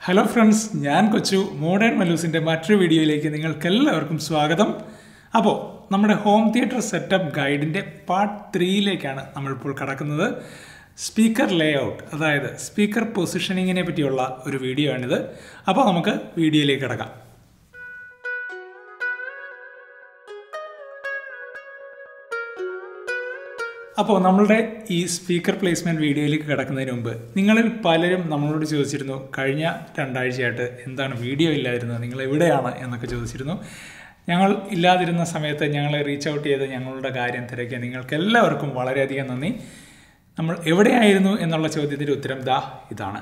hello friends ഞാൻ കൊച്ചു modern മല്ലൂസിൻ്റെ മറ്റൊരു വീഡിയോയിലേക്ക് നിങ്ങൾക്കെല്ലാവർക്കും സ്വാഗതം അപ്പോൾ നമ്മുടെ ഹോം തിയേറ്റർ സെറ്റപ്പ് ഗൈഡിൻ്റെ പാർട്ട് ത്രീയിലേക്കാണ് നമ്മളിപ്പോൾ കടക്കുന്നത് സ്പീക്കർ ലേ ഔട്ട് അതായത് സ്പീക്കർ പൊസിഷനിങ്ങിനെ പറ്റിയുള്ള ഒരു വീഡിയോ ആണിത് അപ്പോൾ നമുക്ക് വീഡിയോയിലേക്ക് കിടക്കാം അപ്പോൾ നമ്മളുടെ ഈ സ്പീക്കർ പ്ലേസ്മെൻറ്റ് വീഡിയോയിലേക്ക് കിടക്കുന്നതിന് മുമ്പ് നിങ്ങളിൽ പലരും നമ്മളോട് ചോദിച്ചിരുന്നു കഴിഞ്ഞ രണ്ടാഴ്ചയായിട്ട് എന്താണ് വീഡിയോ ഇല്ലായിരുന്നത് നിങ്ങൾ എവിടെയാണ് എന്നൊക്കെ ചോദിച്ചിരുന്നു ഞങ്ങൾ ഇല്ലാതിരുന്ന സമയത്ത് ഞങ്ങളെ റീച്ച് ഔട്ട് ചെയ്ത് ഞങ്ങളുടെ കാര്യം തിരക്കിയ നിങ്ങൾക്ക് എല്ലാവർക്കും വളരെയധികം നന്ദി നമ്മൾ എവിടെയായിരുന്നു എന്നുള്ള ചോദ്യത്തിൻ്റെ ഉത്തരം ദാ ഇതാണ്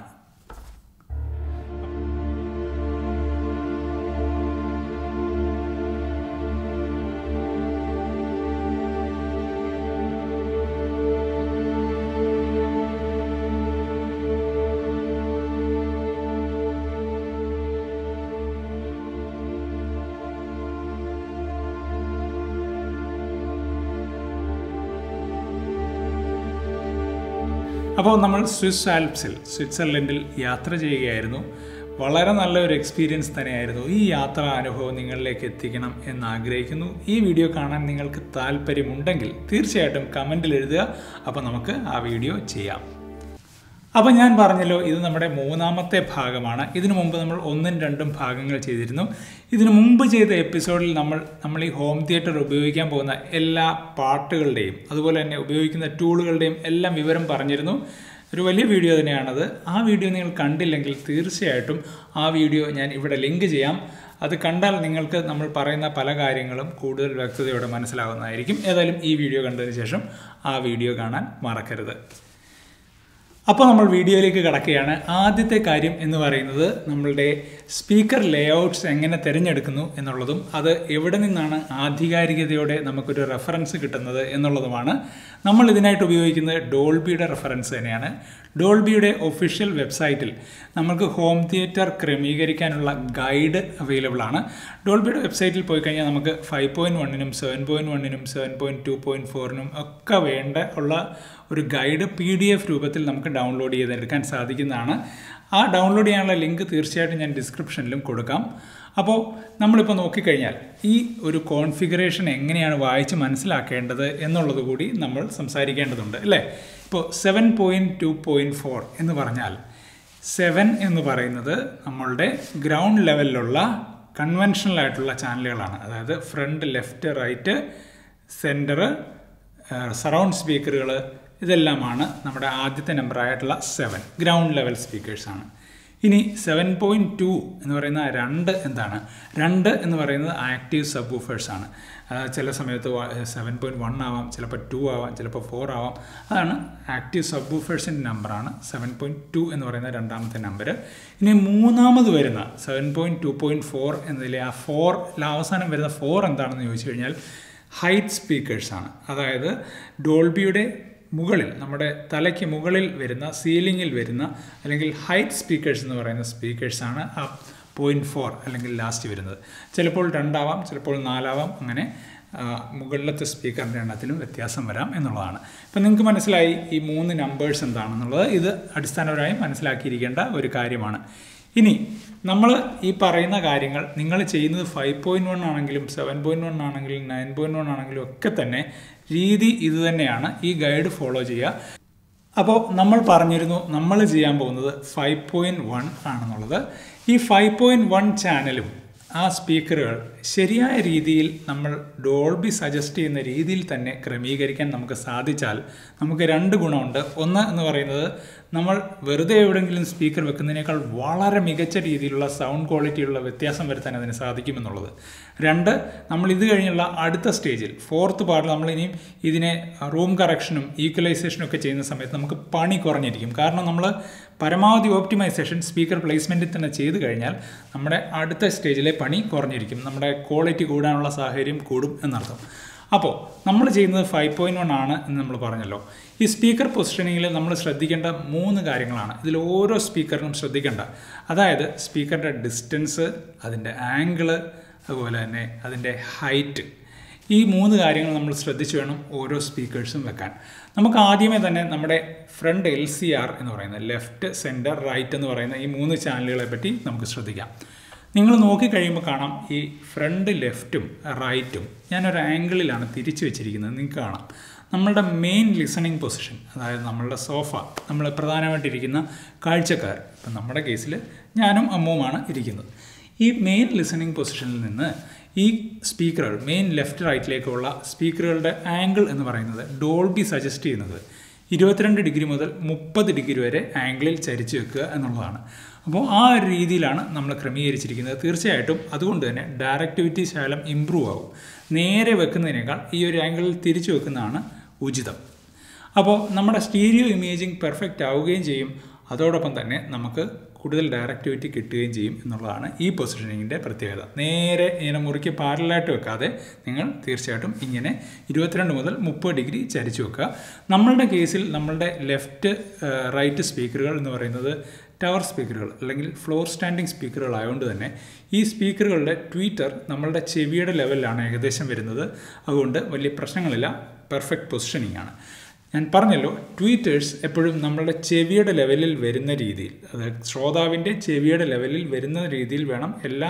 അപ്പോൾ നമ്മൾ സ്വിസ് ആൽപ്സിൽ സ്വിറ്റ്സർലൻഡിൽ യാത്ര ചെയ്യുകയായിരുന്നു വളരെ നല്ലൊരു എക്സ്പീരിയൻസ് തന്നെയായിരുന്നു ഈ യാത്രാ അനുഭവം നിങ്ങളിലേക്ക് എത്തിക്കണം എന്ന് ആഗ്രഹിക്കുന്നു ഈ വീഡിയോ കാണാൻ നിങ്ങൾക്ക് താല്പര്യമുണ്ടെങ്കിൽ തീർച്ചയായിട്ടും കമൻറ്റിൽ എഴുതുക അപ്പോൾ നമുക്ക് ആ വീഡിയോ ചെയ്യാം അപ്പോൾ ഞാൻ പറഞ്ഞല്ലോ ഇത് നമ്മുടെ മൂന്നാമത്തെ ഭാഗമാണ് ഇതിനു മുമ്പ് നമ്മൾ ഒന്നും രണ്ടും ഭാഗങ്ങൾ ചെയ്തിരുന്നു ഇതിനു മുമ്പ് ചെയ്ത എപ്പിസോഡിൽ നമ്മൾ നമ്മൾ ഈ ഹോം തിയേറ്റർ ഉപയോഗിക്കാൻ പോകുന്ന എല്ലാ പാട്ടുകളുടെയും അതുപോലെ തന്നെ ഉപയോഗിക്കുന്ന ടൂളുകളുടെയും എല്ലാം വിവരം പറഞ്ഞിരുന്നു ഒരു വലിയ വീഡിയോ തന്നെയാണത് ആ വീഡിയോ നിങ്ങൾ കണ്ടില്ലെങ്കിൽ തീർച്ചയായിട്ടും ആ വീഡിയോ ഞാൻ ഇവിടെ ലിങ്ക് ചെയ്യാം അത് കണ്ടാൽ നിങ്ങൾക്ക് നമ്മൾ പറയുന്ന പല കാര്യങ്ങളും കൂടുതൽ വ്യക്തതയോടെ മനസ്സിലാവുന്നതായിരിക്കും ഏതായാലും ഈ വീഡിയോ കണ്ടതിന് ശേഷം ആ വീഡിയോ കാണാൻ മറക്കരുത് അപ്പോൾ നമ്മൾ വീഡിയോയിലേക്ക് കടക്കുകയാണ് ആദ്യത്തെ കാര്യം എന്ന് പറയുന്നത് നമ്മളുടെ സ്പീക്കർ ലേഔട്ട്സ് എങ്ങനെ തിരഞ്ഞെടുക്കുന്നു എന്നുള്ളതും അത് എവിടെ നിന്നാണ് ആധികാരികതയോടെ നമുക്കൊരു റെഫറൻസ് കിട്ടുന്നത് എന്നുള്ളതുമാണ് നമ്മൾ ഇതിനായിട്ട് ഉപയോഗിക്കുന്നത് ഡോൾബിയുടെ റെഫറൻസ് തന്നെയാണ് ഡോൾബിയുടെ ഒഫീഷ്യൽ വെബ്സൈറ്റിൽ നമുക്ക് ഹോം തിയേറ്റർ ക്രമീകരിക്കാനുള്ള ഗൈഡ് അവൈലബിൾ ആണ് ഡോൾബിയുടെ വെബ്സൈറ്റിൽ പോയി കഴിഞ്ഞാൽ നമുക്ക് ഫൈവ് പോയിൻറ്റ് വണ്ണിനും സെവൻ പോയിൻറ്റ് വണ്ണിനും സെവൻ പോയിൻറ്റ് ടു പോയിൻറ്റ് ഫോറിനും ഒക്കെ വേണ്ട ഉള്ള ഒരു ഗൈഡ് പി ഡി എഫ് രൂപത്തിൽ നമുക്ക് ഡൗൺലോഡ് ചെയ്തെടുക്കാൻ സാധിക്കുന്നതാണ് ആ ഡൗൺലോഡ് ചെയ്യാനുള്ള ലിങ്ക് തീർച്ചയായിട്ടും ഞാൻ ഡിസ്ക്രിപ്ഷനിലും കൊടുക്കാം അപ്പോൾ നമ്മളിപ്പോൾ നോക്കിക്കഴിഞ്ഞാൽ ഈ ഒരു കോൺഫിഗറേഷൻ എങ്ങനെയാണ് വായിച്ച് മനസ്സിലാക്കേണ്ടത് എന്നുള്ളത് കൂടി നമ്മൾ സംസാരിക്കേണ്ടതുണ്ട് അല്ലേ ഇപ്പോൾ seven point two point four എന്ന് പറഞ്ഞാൽ സെവൻ എന്ന് പറയുന്നത് നമ്മളുടെ ഗ്രൗണ്ട് ലെവലിലുള്ള കൺവെൻഷണൽ ആയിട്ടുള്ള ചാനലുകളാണ് അതായത് front left right centre surround സ്പീക്കറുകൾ ഇതെല്ലാമാണ് നമ്മുടെ ആദ്യത്തെ നമ്പറായിട്ടുള്ള സെവൻ ഗ്രൗണ്ട് ലെവൽ സ്പീക്കേഴ്സാണ് ഇനി സെവൻ പോയിൻറ്റ് ടു എന്ന് പറയുന്ന രണ്ട് എന്താണ് രണ്ട് എന്ന് പറയുന്നത് ആക്റ്റീവ് സബ് ആണ് ചില സമയത്ത് സെവൻ പോയിൻറ്റ് വൺ ആവാം ചിലപ്പോൾ ടു ആവാം ചിലപ്പോൾ ഫോർ ആവാം അതാണ് ആക്റ്റീവ് സബ് വൂഫേഴ്സിൻ്റെ നമ്പറാണ് സെവൻ പോയിൻറ്റ് ടു എന്ന് പറയുന്ന രണ്ടാമത്തെ നമ്പർ ഇനി മൂന്നാമത് വരുന്ന seven point two point four എന്നതിലെ ആ ഫോർ അവസാനം വരുന്ന ഫോർ എന്താണെന്ന് ചോദിച്ചു കഴിഞ്ഞാൽ ഹൈറ്റ് സ്പീക്കേഴ്സാണ് അതായത് ഡോൾബിയുടെ മുകളിൽ നമ്മുടെ തലയ്ക്ക് മുകളിൽ വരുന്ന സീലിങ്ങിൽ വരുന്ന അല്ലെങ്കിൽ ഹൈറ്റ് സ്പീക്കേഴ്സ് എന്ന് പറയുന്ന സ്പീക്കേഴ്സാണ് ആ പോയിൻറ്റ് ഫോർ അല്ലെങ്കിൽ ലാസ്റ്റ് വരുന്നത് ചിലപ്പോൾ രണ്ടാവാം ചിലപ്പോൾ നാലാവാം അങ്ങനെ മുകളിലത്തെ സ്പീക്കറിൻ്റെ എണ്ണത്തിലും വ്യത്യാസം വരാം എന്നുള്ളതാണ് ഇപ്പം നിങ്ങൾക്ക് മനസ്സിലായി ഈ മൂന്ന് നമ്പേഴ്സ് എന്താണെന്നുള്ളത് ഇത് അടിസ്ഥാനപരമായി മനസ്സിലാക്കിയിരിക്കേണ്ട ഒരു കാര്യമാണ് ഇനി നമ്മൾ ഈ പറയുന്ന കാര്യങ്ങൾ നിങ്ങൾ ചെയ്യുന്നത് ഫൈവ് പോയിൻറ്റ് വൺ ആണെങ്കിലും സെവൻ പോയിൻറ്റ് വൺ ആണെങ്കിലും നയൻ പോയിൻറ്റ് വൺ ആണെങ്കിലും ഒക്കെ തന്നെ രീതി ഇത് തന്നെയാണ് ഈ ഗൈഡ് ഫോളോ ചെയ്യുക അപ്പോൾ നമ്മൾ പറഞ്ഞിരുന്നു നമ്മൾ ചെയ്യാൻ പോകുന്നത് ഫൈവ് പോയിൻറ്റ് വൺ ആണെന്നുള്ളത് ഈ ഫൈവ് പോയിൻറ്റ് വൺ ചാനലും ആ സ്പീക്കറുകൾ ശരിയായ രീതിയിൽ നമ്മൾ ഡോൾബി സജസ്റ്റ് ചെയ്യുന്ന രീതിയിൽ തന്നെ ക്രമീകരിക്കാൻ നമുക്ക് സാധിച്ചാൽ നമുക്ക് രണ്ട് ഗുണമുണ്ട് ഒന്ന് എന്ന് പറയുന്നത് നമ്മൾ വെറുതെ എവിടെയെങ്കിലും സ്പീക്കർ വെക്കുന്നതിനേക്കാൾ വളരെ മികച്ച രീതിയിലുള്ള സൗണ്ട് ക്വാളിറ്റിയുള്ള വ്യത്യാസം വരുത്താൻ അതിന് സാധിക്കുമെന്നുള്ളത് രണ്ട് നമ്മൾ ഇത് കഴിഞ്ഞുള്ള അടുത്ത സ്റ്റേജിൽ ഫോർത്ത് പാർട്ടിൽ നമ്മൾ ഇനിയും ഇതിനെ റൂം കറക്ഷനും ഈക്വലൈസേഷനും ഒക്കെ ചെയ്യുന്ന സമയത്ത് നമുക്ക് പണി കുറഞ്ഞിരിക്കും കാരണം നമ്മൾ പരമാവധി ഓപ്റ്റിമൈസേഷൻ സ്പീക്കർ പ്ലേസ്മെൻറ്റിൽ തന്നെ ചെയ്തു കഴിഞ്ഞാൽ നമ്മുടെ അടുത്ത സ്റ്റേജിലെ പണി കുറഞ്ഞിരിക്കും നമ്മുടെ ക്വാളിറ്റി കൂടാനുള്ള സാഹചര്യം കൂടും എന്നർത്ഥം അപ്പോൾ നമ്മൾ ചെയ്യുന്നത് ഫൈവ് പോയിൻറ്റ് വൺ ആണ് എന്ന് നമ്മൾ പറഞ്ഞല്ലോ ഈ സ്പീക്കർ പൊസിഷനിങ്ങിൽ നമ്മൾ ശ്രദ്ധിക്കേണ്ട മൂന്ന് കാര്യങ്ങളാണ് ഇതിൽ ഓരോ സ്പീക്കറിനും ശ്രദ്ധിക്കേണ്ട അതായത് സ്പീക്കറിൻ്റെ ഡിസ്റ്റൻസ് അതിൻ്റെ ആംഗിള് അതുപോലെ തന്നെ അതിൻ്റെ ഹൈറ്റ് ഈ മൂന്ന് കാര്യങ്ങൾ നമ്മൾ ശ്രദ്ധിച്ചു വേണം ഓരോ സ്പീക്കേഴ്സും വെക്കാൻ നമുക്ക് ആദ്യമേ തന്നെ നമ്മുടെ ഫ്രണ്ട് എൽ സി ആർ എന്ന് പറയുന്ന ലെഫ്റ്റ് സെൻറ്റർ റൈറ്റ് എന്ന് പറയുന്ന ഈ മൂന്ന് ചാനലുകളെ പറ്റി നമുക്ക് ശ്രദ്ധിക്കാം നിങ്ങൾ നോക്കിക്കഴിയുമ്പോൾ കാണാം ഈ ഫ്രണ്ട് ലെഫ്റ്റും റൈറ്റും ഞാനൊരു ആംഗിളിലാണ് തിരിച്ചു വെച്ചിരിക്കുന്നത് നിങ്ങൾക്ക് കാണാം നമ്മളുടെ മെയിൻ ലിസണിങ് പൊസിഷൻ അതായത് നമ്മളുടെ സോഫ നമ്മൾ പ്രധാനമായിട്ടിരിക്കുന്ന കാഴ്ചക്കാർ ഇപ്പം നമ്മുടെ കേസിൽ ഞാനും അമ്മുവുമാണ് ഇരിക്കുന്നത് ഈ മെയിൻ ലിസണിങ് പൊസിഷനിൽ നിന്ന് ഈ സ്പീക്കറുകൾ മെയിൻ ലെഫ്റ്റ് റൈറ്റിലേക്കുള്ള സ്പീക്കറുകളുടെ ആംഗിൾ എന്ന് പറയുന്നത് ഡോൾബി സജസ്റ്റ് ചെയ്യുന്നത് ഇരുപത്തിരണ്ട് ഡിഗ്രി മുതൽ മുപ്പത് ഡിഗ്രി വരെ ആംഗിളിൽ ചരിച്ചു വെക്കുക എന്നുള്ളതാണ് അപ്പോൾ ആ ഒരു രീതിയിലാണ് നമ്മൾ ക്രമീകരിച്ചിരിക്കുന്നത് തീർച്ചയായിട്ടും അതുകൊണ്ട് തന്നെ ഡയറക്ടിവിറ്റി ശകലം ഇമ്പ്രൂവ് ആവും നേരെ വെക്കുന്നതിനേക്കാൾ ഈ ഒരു ആംഗിളിൽ തിരിച്ചു വെക്കുന്നതാണ് ഉചിതം അപ്പോൾ നമ്മുടെ സ്റ്റീരിയോ ഇമേജിംഗ് പെർഫെക്റ്റ് ആവുകയും ചെയ്യും അതോടൊപ്പം തന്നെ നമുക്ക് കൂടുതൽ ഡയറക്ടിവിറ്റി കിട്ടുകയും ചെയ്യും എന്നുള്ളതാണ് ഈ പൊസിഷനിങ്ങിൻ്റെ പ്രത്യേകത നേരെ ഇങ്ങനെ മുറിക്ക് പാരലായിട്ട് വെക്കാതെ നിങ്ങൾ തീർച്ചയായിട്ടും ഇങ്ങനെ ഇരുപത്തിരണ്ട് മുതൽ മുപ്പത് ഡിഗ്രി ചരിച്ചു വെക്കുക നമ്മളുടെ കേസിൽ നമ്മളുടെ ലെഫ്റ്റ് റൈറ്റ് സ്പീക്കറുകൾ എന്ന് പറയുന്നത് ടവർ സ്പീക്കറുകൾ അല്ലെങ്കിൽ ഫ്ലോർ സ്റ്റാൻഡിംഗ് സ്പീക്കറുകൾ ആയതുകൊണ്ട് തന്നെ ഈ സ്പീക്കറുകളുടെ ട്വീറ്റർ നമ്മളുടെ ചെവിയുടെ ലെവലിലാണ് ഏകദേശം വരുന്നത് അതുകൊണ്ട് വലിയ പ്രശ്നങ്ങളില്ല പെർഫെക്റ്റ് പൊസിഷനിങ് ആണ് ഞാൻ പറഞ്ഞല്ലോ ട്വീറ്റേഴ്സ് എപ്പോഴും നമ്മളുടെ ചെവിയുടെ ലെവലിൽ വരുന്ന രീതിയിൽ അതായത് ശ്രോതാവിൻ്റെ ചെവിയുടെ ലെവലിൽ വരുന്ന രീതിയിൽ വേണം എല്ലാ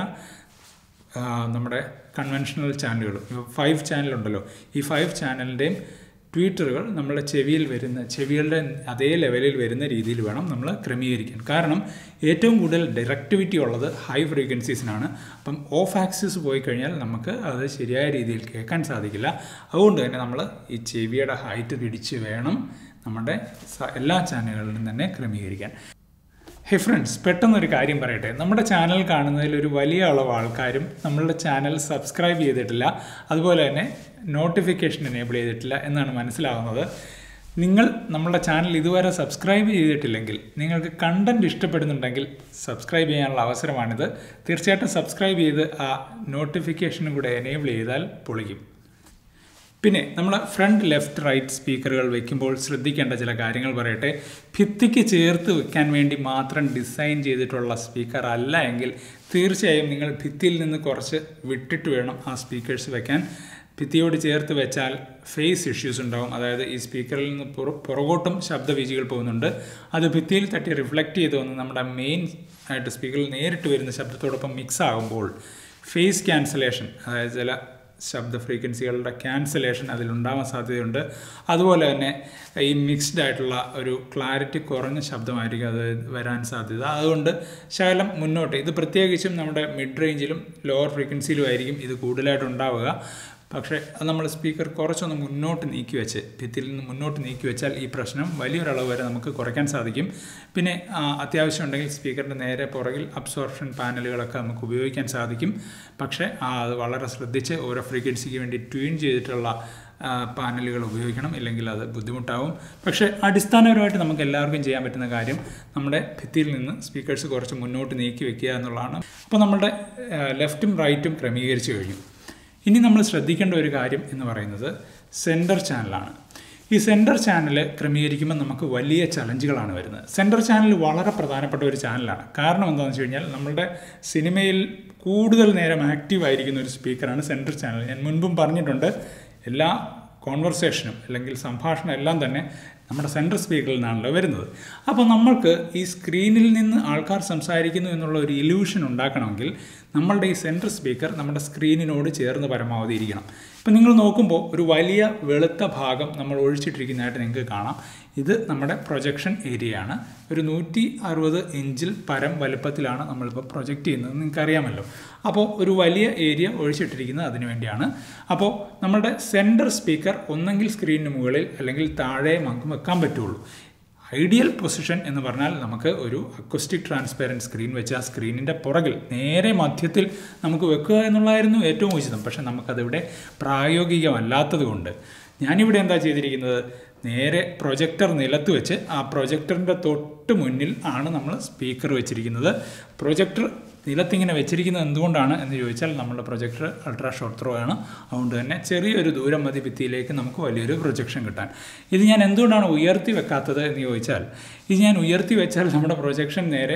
നമ്മുടെ കൺവെൻഷണൽ ചാനലുകളും ഫൈവ് ചാനലുണ്ടല്ലോ ഈ ഫൈവ് ചാനലിൻ്റെയും ട്വീറ്ററുകൾ നമ്മുടെ ചെവിയിൽ വരുന്ന ചെവികളുടെ അതേ ലെവലിൽ വരുന്ന രീതിയിൽ വേണം നമ്മൾ ക്രമീകരിക്കാൻ കാരണം ഏറ്റവും കൂടുതൽ ഡയറക്ടിവിറ്റി ഉള്ളത് ഹൈ ഫ്രീക്വൻസീസിനാണ് അപ്പം ഓഫ് ആക്സിസ് പോയി കഴിഞ്ഞാൽ നമുക്ക് അത് ശരിയായ രീതിയിൽ കേൾക്കാൻ സാധിക്കില്ല അതുകൊണ്ട് തന്നെ നമ്മൾ ഈ ചെവിയുടെ ഹൈറ്റ് പിടിച്ച് വേണം നമ്മുടെ എല്ലാ ചാനലുകളിലും തന്നെ ക്രമീകരിക്കാൻ ഹേ ഫ്രണ്ട്സ് പെട്ടെന്നൊരു കാര്യം പറയട്ടെ നമ്മുടെ ചാനൽ കാണുന്നതിൽ ഒരു വലിയ അളവ് ആൾക്കാരും നമ്മളുടെ ചാനൽ സബ്സ്ക്രൈബ് ചെയ്തിട്ടില്ല അതുപോലെ തന്നെ നോട്ടിഫിക്കേഷൻ എനേബിൾ ചെയ്തിട്ടില്ല എന്നാണ് മനസ്സിലാവുന്നത് നിങ്ങൾ നമ്മുടെ ചാനൽ ഇതുവരെ സബ്സ്ക്രൈബ് ചെയ്തിട്ടില്ലെങ്കിൽ നിങ്ങൾക്ക് കണ്ടൻറ് ഇഷ്ടപ്പെടുന്നുണ്ടെങ്കിൽ സബ്സ്ക്രൈബ് ചെയ്യാനുള്ള അവസരമാണിത് തീർച്ചയായിട്ടും സബ്സ്ക്രൈബ് ചെയ്ത് ആ നോട്ടിഫിക്കേഷനും കൂടെ എനേബിൾ ചെയ്താൽ പൊളിക്കും പിന്നെ നമ്മൾ ഫ്രണ്ട് ലെഫ്റ്റ് റൈറ്റ് സ്പീക്കറുകൾ വെക്കുമ്പോൾ ശ്രദ്ധിക്കേണ്ട ചില കാര്യങ്ങൾ പറയട്ടെ ഭിത്തിക്ക് ചേർത്ത് വെക്കാൻ വേണ്ടി മാത്രം ഡിസൈൻ ചെയ്തിട്ടുള്ള സ്പീക്കർ അല്ല എങ്കിൽ തീർച്ചയായും നിങ്ങൾ ഭിത്തിയിൽ നിന്ന് കുറച്ച് വിട്ടിട്ട് വേണം ആ സ്പീക്കേഴ്സ് വെക്കാൻ ഭിത്തിയോട് ചേർത്ത് വെച്ചാൽ ഫേസ് ഇഷ്യൂസ് ഉണ്ടാവും അതായത് ഈ സ്പീക്കറിൽ നിന്ന് പുറ പുറകോട്ടും ശബ്ദവീചികൾ പോകുന്നുണ്ട് അത് ഭിത്തിയിൽ തട്ടി റിഫ്ലക്റ്റ് ചെയ്ത് വന്ന് നമ്മുടെ മെയിൻ ആയിട്ട് സ്പീക്കറിൽ നേരിട്ട് വരുന്ന ശബ്ദത്തോടൊപ്പം മിക്സ് ആകുമ്പോൾ ഫേസ് ക്യാൻസലേഷൻ അതായത് ചില ശബ്ദ ഫ്രീക്വൻസികളുടെ ക്യാൻസലേഷൻ അതിലുണ്ടാവാൻ സാധ്യതയുണ്ട് അതുപോലെ തന്നെ ഈ മിക്സ്ഡ് ആയിട്ടുള്ള ഒരു ക്ലാരിറ്റി കുറഞ്ഞ ശബ്ദമായിരിക്കും അത് വരാൻ സാധ്യത അതുകൊണ്ട് ശകലം മുന്നോട്ട് ഇത് പ്രത്യേകിച്ചും നമ്മുടെ മിഡ് റേഞ്ചിലും ലോവർ ഫ്രീക്വൻസിയിലും ആയിരിക്കും ഇത് കൂടുതലായിട്ട് ഉണ്ടാവുക പക്ഷേ അത് നമ്മൾ സ്പീക്കർ കുറച്ചൊന്ന് മുന്നോട്ട് നീക്കി വെച്ച് ഭിത്തിയിൽ നിന്ന് മുന്നോട്ട് നീക്കി വെച്ചാൽ ഈ പ്രശ്നം വലിയൊരളവ് വരെ നമുക്ക് കുറയ്ക്കാൻ സാധിക്കും പിന്നെ അത്യാവശ്യം ഉണ്ടെങ്കിൽ സ്പീക്കറിൻ്റെ നേരെ പുറകിൽ അബ്സോർപ്ഷൻ പാനലുകളൊക്കെ നമുക്ക് ഉപയോഗിക്കാൻ സാധിക്കും പക്ഷേ അത് വളരെ ശ്രദ്ധിച്ച് ഓരോ ഫ്രീക്വൻസിക്ക് വേണ്ടി ട്യൂൺ ചെയ്തിട്ടുള്ള പാനലുകൾ ഉപയോഗിക്കണം ഇല്ലെങ്കിൽ അത് ബുദ്ധിമുട്ടാവും പക്ഷേ അടിസ്ഥാനപരമായിട്ട് നമുക്ക് എല്ലാവർക്കും ചെയ്യാൻ പറ്റുന്ന കാര്യം നമ്മുടെ ഭിത്തിയിൽ നിന്ന് സ്പീക്കേഴ്സ് കുറച്ച് മുന്നോട്ട് നീക്കി വെക്കുക എന്നുള്ളതാണ് അപ്പോൾ നമ്മുടെ ലെഫ്റ്റും റൈറ്റും ക്രമീകരിച്ചു കഴിഞ്ഞു ഇനി നമ്മൾ ശ്രദ്ധിക്കേണ്ട ഒരു കാര്യം എന്ന് പറയുന്നത് സെൻറ്റർ ചാനലാണ് ഈ സെൻറ്റർ ചാനൽ ക്രമീകരിക്കുമ്പോൾ നമുക്ക് വലിയ ചലഞ്ചുകളാണ് വരുന്നത് സെൻറ്റർ ചാനൽ വളരെ പ്രധാനപ്പെട്ട ഒരു ചാനലാണ് കാരണം എന്താണെന്ന് വെച്ച് കഴിഞ്ഞാൽ നമ്മളുടെ സിനിമയിൽ കൂടുതൽ നേരം ആക്റ്റീവ് ആയിരിക്കുന്ന ഒരു സ്പീക്കറാണ് സെൻറ്റർ ചാനൽ ഞാൻ മുൻപും പറഞ്ഞിട്ടുണ്ട് എല്ലാ കോൺവെർസേഷനും അല്ലെങ്കിൽ സംഭാഷണം എല്ലാം തന്നെ നമ്മുടെ സെൻട്രൽ സ്പീക്കറിൽ നിന്നാണല്ലോ വരുന്നത് അപ്പോൾ നമ്മൾക്ക് ഈ സ്ക്രീനിൽ നിന്ന് ആൾക്കാർ സംസാരിക്കുന്നു എന്നുള്ള ഒരു ഇല്യൂഷൻ ഉണ്ടാക്കണമെങ്കിൽ നമ്മളുടെ ഈ സെൻട്രൽ സ്പീക്കർ നമ്മുടെ സ്ക്രീനിനോട് ചേർന്ന് പരമാവധി ഇരിക്കണം ഇപ്പം നിങ്ങൾ നോക്കുമ്പോൾ ഒരു വലിയ വെളുത്ത ഭാഗം നമ്മൾ ഒഴിച്ചിട്ടിരിക്കുന്നതായിട്ട് നിങ്ങൾക്ക് കാണാം ഇത് നമ്മുടെ പ്രൊജക്ഷൻ ഏരിയയാണ് ഒരു നൂറ്റി അറുപത് ഇഞ്ചിൽ പരം വലുപ്പത്തിലാണ് നമ്മളിപ്പോൾ പ്രൊജക്റ്റ് ചെയ്യുന്നത് നിങ്ങൾക്കറിയാമല്ലോ അപ്പോൾ ഒരു വലിയ ഏരിയ ഒഴിച്ചിട്ടിരിക്കുന്നത് അതിനു വേണ്ടിയാണ് അപ്പോൾ നമ്മുടെ സെൻറ്റർ സ്പീക്കർ ഒന്നെങ്കിൽ സ്ക്രീനിന് മുകളിൽ അല്ലെങ്കിൽ താഴെ നമുക്ക് വെക്കാൻ പറ്റുള്ളൂ ഐഡിയൽ പൊസിഷൻ എന്ന് പറഞ്ഞാൽ നമുക്ക് ഒരു അക്വസ്റ്റിക് ട്രാൻസ്പെറൻറ്റ് സ്ക്രീൻ വെച്ച് ആ സ്ക്രീനിൻ്റെ പുറകിൽ നേരെ മധ്യത്തിൽ നമുക്ക് വെക്കുക എന്നുള്ളതായിരുന്നു ഏറ്റവും ഉചിതം പക്ഷേ നമുക്കതിവിടെ പ്രായോഗികമല്ലാത്തത് കൊണ്ട് ഞാനിവിടെ എന്താ ചെയ്തിരിക്കുന്നത് നേരെ പ്രൊജക്ടർ നിലത്ത് വെച്ച് ആ പ്രൊജക്ടറിൻ്റെ തൊട്ട് മുന്നിൽ ആണ് നമ്മൾ സ്പീക്കർ വെച്ചിരിക്കുന്നത് പ്രൊജക്ടർ നിലത്തിങ്ങനെ വെച്ചിരിക്കുന്നത് എന്തുകൊണ്ടാണ് എന്ന് ചോദിച്ചാൽ നമ്മുടെ പ്രൊജക്ടർ അൾട്രാ ഷോർട്ട് ത്രോ ആണ് അതുകൊണ്ട് തന്നെ ചെറിയൊരു ദൂരം മതി ഭിത്തിയിലേക്ക് നമുക്ക് വലിയൊരു പ്രൊജക്ഷൻ കിട്ടാൻ ഇത് ഞാൻ എന്തുകൊണ്ടാണ് ഉയർത്തി വെക്കാത്തത് എന്ന് ചോദിച്ചാൽ ഇത് ഞാൻ ഉയർത്തി വെച്ചാൽ നമ്മുടെ പ്രൊജക്ഷൻ നേരെ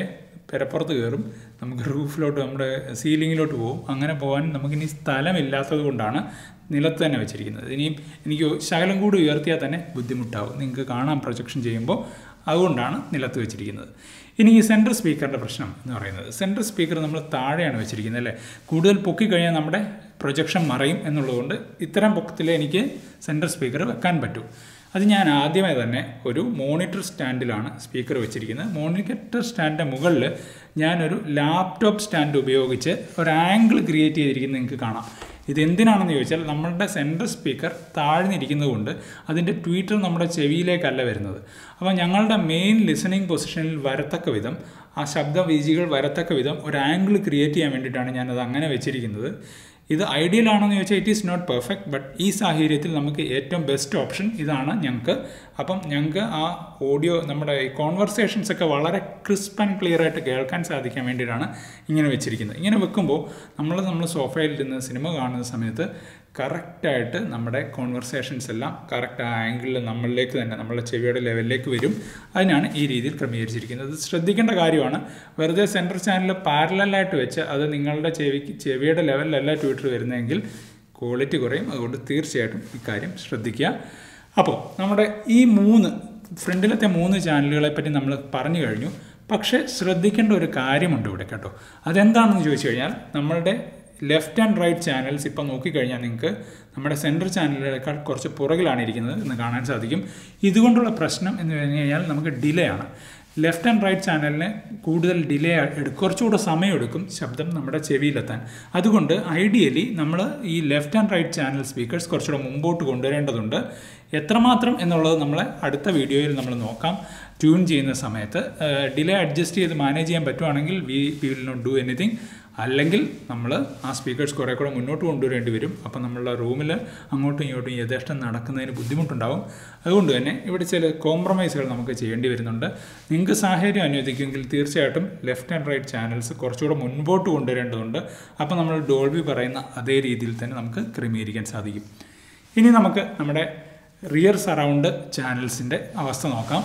പെരപ്പുറത്ത് കയറും നമുക്ക് റൂഫിലോട്ട് നമ്മുടെ സീലിങ്ങിലോട്ട് പോകും അങ്ങനെ പോകാൻ നമുക്കിനി സ്ഥലമില്ലാത്തത് കൊണ്ടാണ് നിലത്ത് തന്നെ വെച്ചിരിക്കുന്നത് ഇനിയും എനിക്ക് ശകലം കൂടി ഉയർത്തിയാൽ തന്നെ ബുദ്ധിമുട്ടാവും നിങ്ങൾക്ക് കാണാൻ പ്രൊജക്ഷൻ ചെയ്യുമ്പോൾ അതുകൊണ്ടാണ് നിലത്ത് വെച്ചിരിക്കുന്നത് ഇനി ഈ സെൻട്രൽ സ്പീക്കറിൻ്റെ പ്രശ്നം എന്ന് പറയുന്നത് സെൻട്രൽ സ്പീക്കർ നമ്മൾ താഴെയാണ് വെച്ചിരിക്കുന്നത് അല്ലേ കൂടുതൽ പൊക്കി കഴിഞ്ഞാൽ നമ്മുടെ പ്രൊജക്ഷൻ മറയും എന്നുള്ളതുകൊണ്ട് ഇത്തരം പൊക്കത്തിൽ എനിക്ക് സെൻട്രൽ സ്പീക്കർ വെക്കാൻ പറ്റും അത് ഞാൻ ആദ്യമേ തന്നെ ഒരു മോണിറ്റർ സ്റ്റാൻഡിലാണ് സ്പീക്കർ വെച്ചിരിക്കുന്നത് മോണിറ്റർ സ്റ്റാൻഡിൻ്റെ മുകളിൽ ഞാനൊരു ലാപ്ടോപ്പ് സ്റ്റാൻഡ് ഉപയോഗിച്ച് ഒരു ആംഗിൾ ക്രിയേറ്റ് ചെയ്തിരിക്കുന്നത് നിങ്ങൾക്ക് കാണാം ഇത് എന്തിനാണെന്ന് ചോദിച്ചാൽ നമ്മളുടെ സെൻട്രൽ സ്പീക്കർ താഴ്ന്നിരിക്കുന്നത് കൊണ്ട് അതിൻ്റെ ട്വീറ്റർ നമ്മുടെ ചെവിയിലേക്കല്ല വരുന്നത് അപ്പോൾ ഞങ്ങളുടെ മെയിൻ ലിസണിങ് പൊസിഷനിൽ വരത്തക്ക വിധം ആ ശബ്ദ വീജികൾ വരത്തക്ക വിധം ഒരു ആംഗിൾ ക്രിയേറ്റ് ചെയ്യാൻ വേണ്ടിയിട്ടാണ് ഞാനത് അങ്ങനെ വെച്ചിരിക്കുന്നത് ഇത് ഐഡിയൽ ആണെന്ന് ചോദിച്ചാൽ it is not perfect but ഈ സാഹചര്യത്തിൽ നമുക്ക് ഏറ്റവും ബെസ്റ്റ് ഓപ്ഷൻ ഇതാണ് ഞങ്ങൾക്ക് അപ്പം ഞങ്ങൾക്ക് ആ ഓഡിയോ നമ്മുടെ ഈ കോൺവെർസേഷൻസ് ഒക്കെ വളരെ ക്രിസ്പ് ആൻഡ് ക്ലിയർ ആയിട്ട് കേൾക്കാൻ സാധിക്കാൻ വേണ്ടിയിട്ടാണ് ഇങ്ങനെ വെച്ചിരിക്കുന്നത് ഇങ്ങനെ വെക്കുമ്പോൾ നമ്മൾ നമ്മൾ സോഫയിൽ ഇരുന്ന് സിനിമ കാണുന്ന സമയത്ത് കറക്റ്റായിട്ട് നമ്മുടെ കോൺവെർസേഷൻസ് എല്ലാം കറക്റ്റ് ആ ആംഗിളിൽ നമ്മളിലേക്ക് തന്നെ നമ്മളുടെ ചെവിയുടെ ലെവലിലേക്ക് വരും അതിനാണ് ഈ രീതിയിൽ ക്രമീകരിച്ചിരിക്കുന്നത് ഇത് ശ്രദ്ധിക്കേണ്ട കാര്യമാണ് വെറുതെ സെൻട്രൽ ചാനൽ പാരലായിട്ട് വെച്ച് അത് നിങ്ങളുടെ ചെവിക്ക് ചെവിയുടെ ലെവലിലല്ല ട്വിറ്റർ വരുന്നതെങ്കിൽ ക്വാളിറ്റി കുറയും അതുകൊണ്ട് തീർച്ചയായിട്ടും ഇക്കാര്യം ശ്രദ്ധിക്കുക അപ്പോൾ നമ്മുടെ ഈ മൂന്ന് ഫ്രണ്ടിലത്തെ മൂന്ന് ചാനലുകളെ പറ്റി നമ്മൾ പറഞ്ഞു കഴിഞ്ഞു പക്ഷേ ശ്രദ്ധിക്കേണ്ട ഒരു കാര്യമുണ്ട് ഇവിടെ കേട്ടോ അതെന്താണെന്ന് ചോദിച്ചു കഴിഞ്ഞാൽ നമ്മളുടെ ലെഫ്റ്റ് ആൻഡ് റൈറ്റ് ചാനൽസ് ഇപ്പോൾ നോക്കിക്കഴിഞ്ഞാൽ നിങ്ങൾക്ക് നമ്മുടെ സെൻട്രൽ ചാനലുകളേക്കാൾ കുറച്ച് പുറകിലാണ് ഇരിക്കുന്നത് എന്ന് കാണാൻ സാധിക്കും ഇതുകൊണ്ടുള്ള പ്രശ്നം എന്ന് പറഞ്ഞു കഴിഞ്ഞാൽ നമുക്ക് ഡിലേ ആണ് ലെഫ്റ്റ് ആൻഡ് റൈറ്റ് ചാനലിന് കൂടുതൽ ഡിലേ എടുക്കും കുറച്ചുകൂടെ സമയമെടുക്കും ശബ്ദം നമ്മുടെ ചെവിയിലെത്താൻ അതുകൊണ്ട് ഐഡിയലി നമ്മൾ ഈ left and right channel speakers കുറച്ചുകൂടെ മുമ്പോട്ട് കൊണ്ടുവരേണ്ടതുണ്ട് എത്രമാത്രം എന്നുള്ളത് നമ്മൾ അടുത്ത വീഡിയോയിൽ നമ്മൾ നോക്കാം ട്യൂൺ ചെയ്യുന്ന സമയത്ത് ഡിലേ അഡ്ജസ്റ്റ് ചെയ്ത് മാനേജ് ചെയ്യാൻ പറ്റുവാണെങ്കിൽ we we will not do anything അല്ലെങ്കിൽ നമ്മൾ ആ സ്പീക്കേഴ്സ് കുറേ കൂടെ മുന്നോട്ട് കൊണ്ടുവരേണ്ടി വരും അപ്പം നമ്മളുടെ റൂമിൽ അങ്ങോട്ടും ഇങ്ങോട്ടും യഥേഷ്ടം നടക്കുന്നതിന് ബുദ്ധിമുട്ടുണ്ടാവും അതുകൊണ്ട് തന്നെ ഇവിടെ ചില കോംപ്രമൈസുകൾ നമുക്ക് ചെയ്യേണ്ടി വരുന്നുണ്ട് നിങ്ങൾക്ക് സാഹചര്യം അനുവദിക്കുമെങ്കിൽ തീർച്ചയായിട്ടും ലെഫ്റ്റ് ആൻഡ് റൈറ്റ് ചാനൽസ് കുറച്ചുകൂടെ മുൻപോട്ട് കൊണ്ടുവരേണ്ടതുണ്ട് അപ്പോൾ നമ്മൾ ഡോൾബി പറയുന്ന അതേ രീതിയിൽ തന്നെ നമുക്ക് ക്രമീകരിക്കാൻ സാധിക്കും ഇനി നമുക്ക് നമ്മുടെ റിയർ സറൗണ്ട് ചാനൽസിൻ്റെ അവസ്ഥ നോക്കാം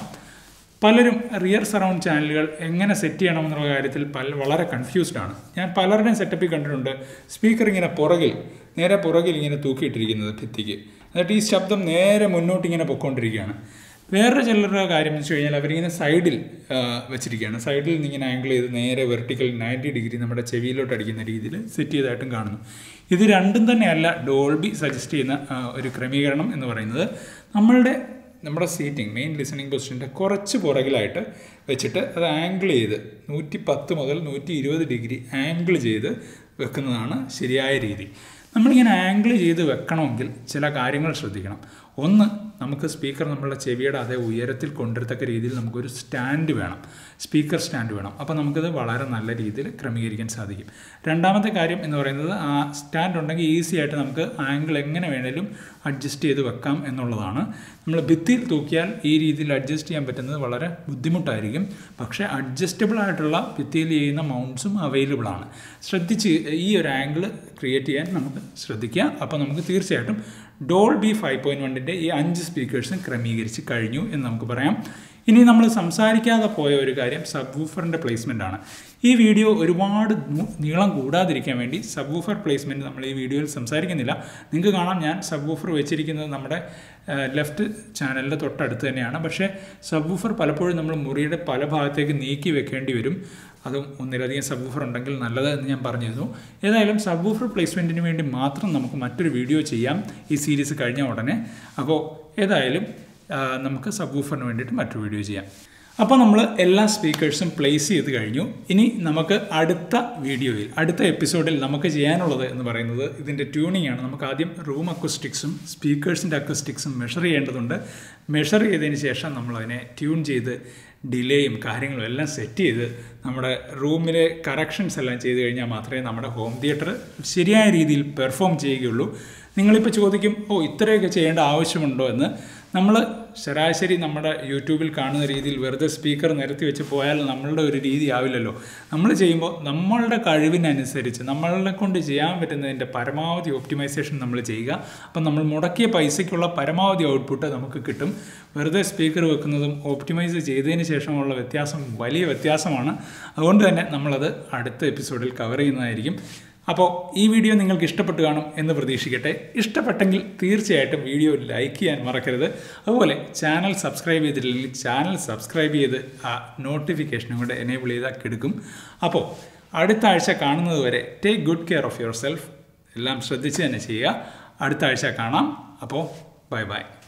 പലരും റിയർ സറൗണ്ട് ചാനലുകൾ എങ്ങനെ സെറ്റ് ചെയ്യണമെന്നുള്ള കാര്യത്തിൽ പല വളരെ കൺഫ്യൂസ്ഡ് ആണ് ഞാൻ പലരുടെയും സെറ്റപ്പിൽ കണ്ടിട്ടുണ്ട് സ്പീക്കർ ഇങ്ങനെ പുറകിൽ നേരെ പുറകിൽ ഇങ്ങനെ തൂക്കിയിട്ടിരിക്കുന്നത് ഭിത്തിക്ക് എന്നിട്ട് ഈ ശബ്ദം നേരെ മുന്നോട്ട് ഇങ്ങനെ പൊയ്ക്കൊണ്ടിരിക്കുകയാണ് വേറെ ചിലരുടെ കാര്യം എന്ന് വെച്ച് കഴിഞ്ഞാൽ അവരിങ്ങനെ സൈഡിൽ വെച്ചിരിക്കുകയാണ് സൈഡിൽ നിന്ന് ഇങ്ങനെ ആംഗിൾ ചെയ്ത് നേരെ വെർട്ടിക്കൽ നയൻറ്റി ഡിഗ്രി നമ്മുടെ ചെവിയിലോട്ട് അടിക്കുന്ന രീതിയിൽ സെറ്റ് ചെയ്തായിട്ടും കാണുന്നു ഇത് രണ്ടും തന്നെയല്ല ഡോൾബി സജസ്റ്റ് ചെയ്യുന്ന ഒരു ക്രമീകരണം എന്ന് പറയുന്നത് നമ്മളുടെ നമ്മുടെ സീറ്റിംഗ് മെയിൻ ലിസണിങ് പൊസിഷൻ്റെ കുറച്ച് പുറകിലായിട്ട് വെച്ചിട്ട് അത് ആംഗിൾ ചെയ്ത് നൂറ്റി പത്ത് മുതൽ നൂറ്റി ഇരുപത് ഡിഗ്രി ആംഗിൾ ചെയ്ത് വെക്കുന്നതാണ് ശരിയായ രീതി നമ്മളിങ്ങനെ ആംഗിൾ ചെയ്ത് വെക്കണമെങ്കിൽ ചില കാര്യങ്ങൾ ശ്രദ്ധിക്കണം ഒന്ന് നമുക്ക് സ്പീക്കർ നമ്മളുടെ ചെവിയുടെ അതേ ഉയരത്തിൽ കൊണ്ടുവരത്തക്ക രീതിയിൽ നമുക്കൊരു സ്റ്റാൻഡ് വേണം സ്പീക്കർ സ്റ്റാൻഡ് വേണം അപ്പോൾ നമുക്കത് വളരെ നല്ല രീതിയിൽ ക്രമീകരിക്കാൻ സാധിക്കും രണ്ടാമത്തെ കാര്യം എന്ന് പറയുന്നത് ആ സ്റ്റാൻഡ് ഉണ്ടെങ്കിൽ ഈസി ആയിട്ട് നമുക്ക് ആംഗിൾ എങ്ങനെ വേണേലും അഡ്ജസ്റ്റ് ചെയ്ത് വെക്കാം എന്നുള്ളതാണ് നമ്മൾ ഭിത്തിയിൽ തൂക്കിയാൽ ഈ രീതിയിൽ അഡ്ജസ്റ്റ് ചെയ്യാൻ പറ്റുന്നത് വളരെ ബുദ്ധിമുട്ടായിരിക്കും പക്ഷേ അഡ്ജസ്റ്റബിൾ ആയിട്ടുള്ള ഭിത്തിയിൽ ചെയ്യുന്ന മൗണ്ട്സും അവൈലബിൾ ആണ് ശ്രദ്ധിച്ച് ഈ ഒരു ആംഗിൾ ക്രിയേറ്റ് ചെയ്യാൻ നമുക്ക് ശ്രദ്ധിക്കുക അപ്പോൾ നമുക്ക് തീർച്ചയായിട്ടും ഡോൾ ബി ഫൈവ് പോയിൻറ്റ് വണ്ണിൻ്റെ ഈ അഞ്ച് സ്പീക്കേഴ്സും ക്രമീകരിച്ച് കഴിഞ്ഞു എന്ന് നമുക്ക് പറയാം ഇനി നമ്മൾ സംസാരിക്കാതെ പോയ ഒരു കാര്യം സബ് വൂഫറിൻ്റെ പ്ലേസ്മെൻ്റ് ആണ് ഈ വീഡിയോ ഒരുപാട് നീളം കൂടാതിരിക്കാൻ വേണ്ടി സബ് വൂഫർ പ്ലേസ്മെൻറ്റ് നമ്മൾ ഈ വീഡിയോയിൽ സംസാരിക്കുന്നില്ല നിങ്ങൾക്ക് കാണാം ഞാൻ സബ് വൂഫർ വെച്ചിരിക്കുന്നത് നമ്മുടെ ലെഫ്റ്റ് ചാനലിൻ്റെ തൊട്ടടുത്ത് തന്നെയാണ് പക്ഷേ സബ് വൂഫർ പലപ്പോഴും നമ്മൾ മുറിയുടെ പല ഭാഗത്തേക്ക് നീക്കി വെക്കേണ്ടി വരും അതും ഒന്നിലധികം സബ് വൂഫർ ഉണ്ടെങ്കിൽ നല്ലത് എന്ന് ഞാൻ പറഞ്ഞിരുന്നു ഏതായാലും സബ് വൂഫർ പ്ലേസ്മെൻറ്റിന് വേണ്ടി മാത്രം നമുക്ക് മറ്റൊരു വീഡിയോ ചെയ്യാം ഈ സീരീസ് കഴിഞ്ഞ ഉടനെ അപ്പോൾ ഏതായാലും നമുക്ക് സബ് വൂഫറിന് വേണ്ടിയിട്ട് മറ്റൊരു വീഡിയോ ചെയ്യാം അപ്പോൾ നമ്മൾ എല്ലാ സ്പീക്കേഴ്സും പ്ലേസ് ചെയ്ത് കഴിഞ്ഞു ഇനി നമുക്ക് അടുത്ത വീഡിയോയിൽ അടുത്ത എപ്പിസോഡിൽ നമുക്ക് ചെയ്യാനുള്ളത് എന്ന് പറയുന്നത് ഇതിൻ്റെ ട്യൂണിംഗ് ആണ് നമുക്ക് ആദ്യം റൂം അക്വസ്റ്റിക്സും സ്പീക്കേഴ്സിൻ്റെ അക്വസ്റ്റിക്സും മെഷർ ചെയ്യേണ്ടതുണ്ട് മെഷർ ചെയ്തതിന് ശേഷം നമ്മൾ അതിനെ ട്യൂൺ ചെയ്ത് ഡിലേയും കാര്യങ്ങളും എല്ലാം സെറ്റ് ചെയ്ത് നമ്മുടെ റൂമിലെ കറക്ഷൻസ് എല്ലാം ചെയ്ത് കഴിഞ്ഞാൽ മാത്രമേ നമ്മുടെ ഹോം തിയേറ്റർ ശരിയായ രീതിയിൽ പെർഫോം ചെയ്യുകയുള്ളൂ നിങ്ങളിപ്പോൾ ചോദിക്കും ഓ ഇത്രയൊക്കെ ചെയ്യേണ്ട ആവശ്യമുണ്ടോ എന്ന് നമ്മൾ ശരാശരി നമ്മുടെ യൂട്യൂബിൽ കാണുന്ന രീതിയിൽ വെറുതെ സ്പീക്കർ നിരത്തി വെച്ച് പോയാൽ നമ്മളുടെ ഒരു രീതി ആവില്ലല്ലോ നമ്മൾ ചെയ്യുമ്പോൾ നമ്മളുടെ കഴിവിനനുസരിച്ച് നമ്മളെ കൊണ്ട് ചെയ്യാൻ പറ്റുന്നതിൻ്റെ പരമാവധി ഒപ്റ്റിമൈസേഷൻ നമ്മൾ ചെയ്യുക അപ്പം നമ്മൾ മുടക്കിയ പൈസയ്ക്കുള്ള പരമാവധി ഔട്ട്പുട്ട് നമുക്ക് കിട്ടും വെറുതെ സ്പീക്കർ വെക്കുന്നതും ഓപ്റ്റിമൈസ് ചെയ്തതിന് ശേഷമുള്ള വ്യത്യാസം വലിയ വ്യത്യാസമാണ് അതുകൊണ്ട് തന്നെ നമ്മളത് അടുത്ത എപ്പിസോഡിൽ കവർ ചെയ്യുന്നതായിരിക്കും അപ്പോൾ ഈ വീഡിയോ നിങ്ങൾക്ക് ഇഷ്ടപ്പെട്ടു കാണും എന്ന് പ്രതീക്ഷിക്കട്ടെ ഇഷ്ടപ്പെട്ടെങ്കിൽ തീർച്ചയായിട്ടും വീഡിയോ ലൈക്ക് ചെയ്യാൻ മറക്കരുത് അതുപോലെ ചാനൽ സബ്സ്ക്രൈബ് ചെയ്തിട്ടില്ലെങ്കിൽ ചാനൽ സബ്സ്ക്രൈബ് ചെയ്ത് ആ നോട്ടിഫിക്കേഷനും കൂടെ എനേബിൾ ചെയ്താൽ കിടക്കും അപ്പോൾ അടുത്ത ആഴ്ച കാണുന്നത് വരെ take good care of yourself എല്ലാം ശ്രദ്ധിച്ച് തന്നെ ചെയ്യുക അടുത്ത ആഴ്ച കാണാം അപ്പോൾ ബൈ ബൈ